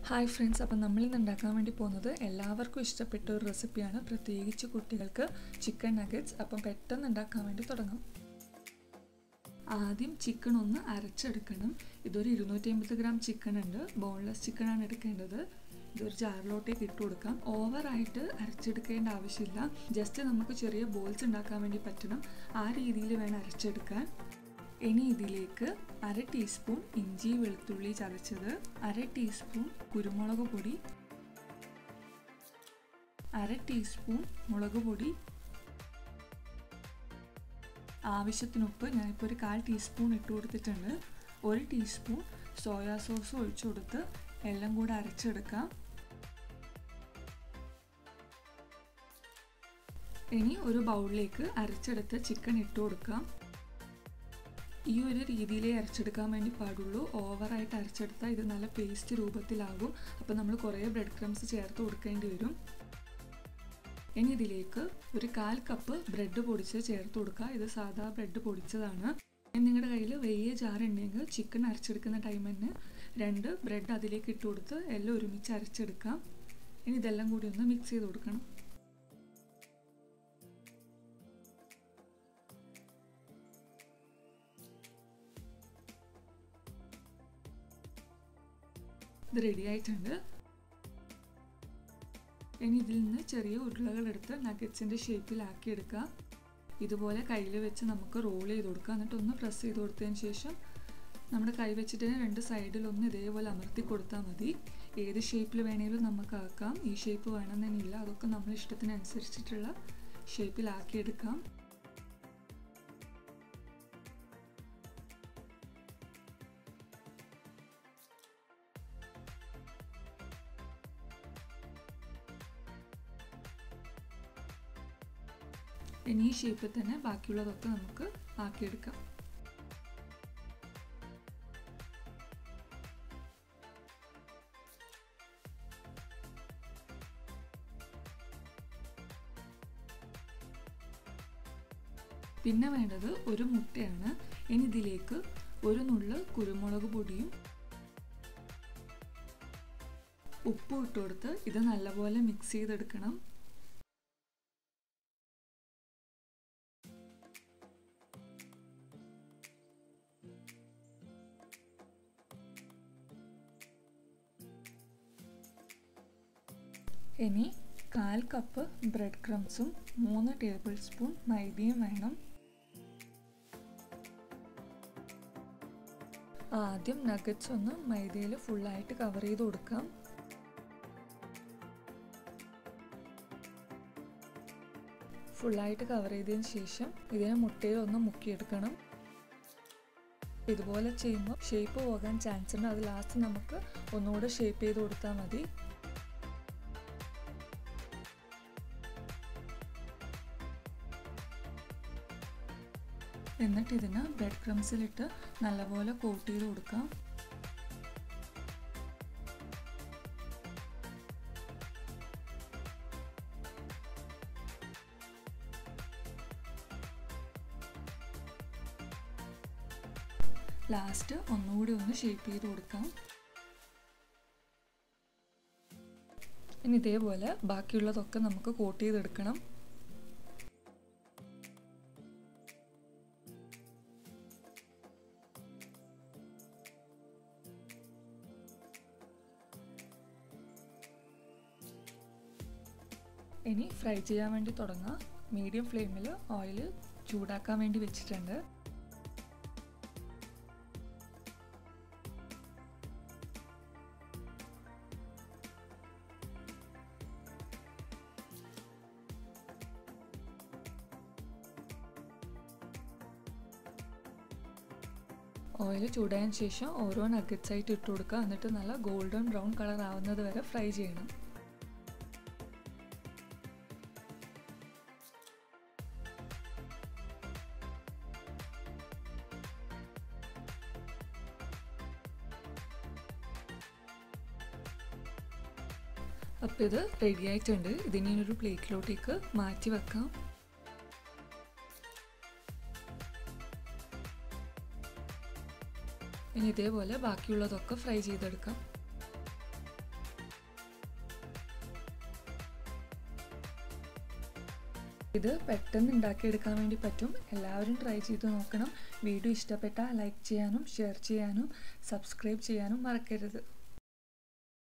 hi friends അപ്പം നമ്മളിന്ന് ഉണ്ടാക്കാൻ വേണ്ടി പോകുന്നത് എല്ലാവർക്കും ഇഷ്ടപ്പെട്ട ഒരു റെസിപ്പിയാണ് പ്രത്യേകിച്ച് കുട്ടികൾക്ക് ചിക്കൻ നഗറ്റ്സ് അപ്പം പെട്ടെന്ന് ഉണ്ടാക്കാൻ വേണ്ടി തുടങ്ങാം ആദ്യം ചിക്കൻ ഒന്ന് അരച്ചെടുക്കണം ഇതൊരു ഇരുന്നൂറ്റി അമ്പത് ഗ്രാം ചിക്കൻ ഉണ്ട് ബോൺലെസ് ചിക്കനാണ് എടുക്കേണ്ടത് ഇതൊരു ജാറിലോട്ടേക്ക് ഇട്ട് കൊടുക്കാം ഓവറായിട്ട് അരച്ചെടുക്കേണ്ട ആവശ്യമില്ല ജസ്റ്റ് നമുക്ക് ചെറിയ ബോൾസ് ഉണ്ടാക്കാൻ വേണ്ടി പറ്റണം ആ രീതിയിൽ വേണം അരച്ചെടുക്കാൻ ഇനി ഇതിലേക്ക് അര ടീസ്പൂൺ ഇഞ്ചി വെളുത്തുള്ളി ചതച്ചത് അര ടീസ്പൂൺ കുരുമുളക് പൊടി അര ടീസ്പൂൺ മുളക് പൊടി ആവശ്യത്തിന് ഉപ്പ് ഞാനിപ്പോൾ ഒരു കാൽ ടീസ്പൂൺ ഇട്ട് കൊടുത്തിട്ടുണ്ട് ഒരു ടീസ്പൂൺ സോയാ സോസ് ഒഴിച്ചു കൊടുത്ത് എല്ലാം കൂടെ അരച്ചെടുക്കാം ഇനി ഒരു ബൗളിലേക്ക് അരച്ചെടുത്ത് ചിക്കൻ ഇട്ട് കൊടുക്കാം ഈ ഒരു രീതിയിലേ അരച്ചെടുക്കാൻ വേണ്ടി പാടുള്ളൂ ഓവറായിട്ട് അരച്ചെടുത്താൽ ഇത് നല്ല പേസ്റ്റ് രൂപത്തിലാകും അപ്പോൾ നമ്മൾ കുറേ ബ്രെഡ് ക്രംസ് ചേർത്ത് കൊടുക്കേണ്ടി വരും ഇനി ഇതിലേക്ക് ഒരു കാൽ കപ്പ് ബ്രെഡ് പൊടിച്ച് ചേർത്ത് കൊടുക്കുക ഇത് സാധാ ബ്രെഡ് പൊടിച്ചതാണ് നിങ്ങളുടെ കയ്യിൽ വലിയ ജാർ ഉണ്ടെങ്കിൽ ചിക്കൻ അരച്ചെടുക്കുന്ന ടൈം തന്നെ രണ്ട് ബ്രെഡ് അതിലേക്ക് ഇട്ട് കൊടുത്ത് എല്ലാം ഒരുമിച്ച് അരച്ചെടുക്കാം ഇനി ഇതെല്ലാം കൂടി ഒന്ന് മിക്സ് ചെയ്ത് കൊടുക്കണം ഇത് റെഡി ആയിട്ടുണ്ട് ഇനി ഇതിൽ നിന്ന് ചെറിയ ഉരുളകളെടുത്ത് നഗറ്റ്സിൻ്റെ ഷേപ്പിലാക്കി എടുക്കുക ഇതുപോലെ കയ്യിൽ വെച്ച് നമുക്ക് റോൾ ചെയ്ത് കൊടുക്കുക എന്നിട്ട് ഒന്ന് പ്രസ് ചെയ്ത് കൊടുത്തതിന് ശേഷം നമ്മുടെ കൈ വെച്ചിട്ട് രണ്ട് സൈഡിലൊന്ന് ഇതേപോലെ അമർത്തി കൊടുത്താൽ മതി ഏത് ഷേപ്പിൽ വേണമെങ്കിലും നമുക്ക് ആക്കാം ഈ ഷേപ്പ് വേണമെന്നില്ല അതൊക്കെ നമ്മൾ ഇഷ്ടത്തിനനുസരിച്ചിട്ടുള്ള ഷേപ്പിലാക്കി എടുക്കാം ഇനി ഈ ഷേപ്പിൽ തന്നെ ബാക്കിയുള്ളതൊക്കെ നമുക്ക് ആക്കിയെടുക്കാം പിന്നെ വേണ്ടത് ഒരു മുട്ടയാണ് ഇനി ഇതിലേക്ക് ഒരു നുള്ള് കുരുമുളക് പൊടിയും ഉപ്പും ഇട്ട് കൊടുത്ത് ഇത് നല്ലപോലെ മിക്സ് ചെയ്തെടുക്കണം ഇനി കാൽ കപ്പ് ബ്രെഡ് ക്രംസും മൂന്ന് ടേബിൾ സ്പൂൺ മൈദയും വേണം ആദ്യം നഗറ്റ്സ് ഒന്ന് മൈദയിൽ ഫുള്ളായിട്ട് കവർ ചെയ്ത് കൊടുക്കാം ഫുള്ളായിട്ട് കവർ ചെയ്തതിന് ശേഷം ഇതിനെ മുട്ടയിൽ ഒന്ന് മുക്കിയെടുക്കണം ഇതുപോലെ ചെയ്യുമ്പോൾ ഷേപ്പ് പോകാൻ ചാൻസ് ഉണ്ട് അത് ലാസ്റ്റ് നമുക്ക് ഒന്നുകൂടെ ഷേപ്പ് ചെയ്ത് കൊടുത്താൽ മതി എന്നിട്ട് ഇതിന് ബ്രെഡ് ക്രംസിലിട്ട് നല്ലപോലെ കോട്ട് ചെയ്ത് കൊടുക്കാം ലാസ്റ്റ് ഒന്നുകൂടി ഒന്ന് ഷേപ്പ് ചെയ്ത് കൊടുക്കാം ഇനി ഇതേപോലെ ബാക്കിയുള്ളതൊക്കെ നമുക്ക് കോട്ട് ചെയ്തെടുക്കണം ഇനി ഫ്രൈ ചെയ്യാൻ വേണ്ടി തുടങ്ങാം മീഡിയം ഫ്ലെയിമിൽ ഓയിൽ ചൂടാക്കാൻ വേണ്ടി വെച്ചിട്ടുണ്ട് ഓയിൽ ചൂടായതിനു ശേഷം ഓരോ നഗറ്റ്സ് ആയിട്ട് ഇട്ട് കൊടുക്കുക എന്നിട്ട് നല്ല ഗോൾഡൻ ബ്രൗൺ കളർ ആവുന്നത് വരെ ഫ്രൈ ചെയ്യണം അപ്പോൾ ഇത് റെഡി ആയിട്ടുണ്ട് ഇതിനെ ഒരു പ്ലേറ്റിലോട്ടേക്ക് മാറ്റി വെക്കാം ഇനി ഇതേപോലെ ബാക്കിയുള്ളതൊക്കെ ഫ്രൈ ചെയ്തെടുക്കാം ഇത് പെട്ടെന്ന് ഉണ്ടാക്കിയെടുക്കാൻ വേണ്ടി പറ്റും എല്ലാവരും ട്രൈ ചെയ്ത് നോക്കണം വീഡിയോ ഇഷ്ടപ്പെട്ടാൽ ലൈക്ക് ചെയ്യാനും ഷെയർ ചെയ്യാനും സബ്സ്ക്രൈബ് ചെയ്യാനും മറക്കരുത്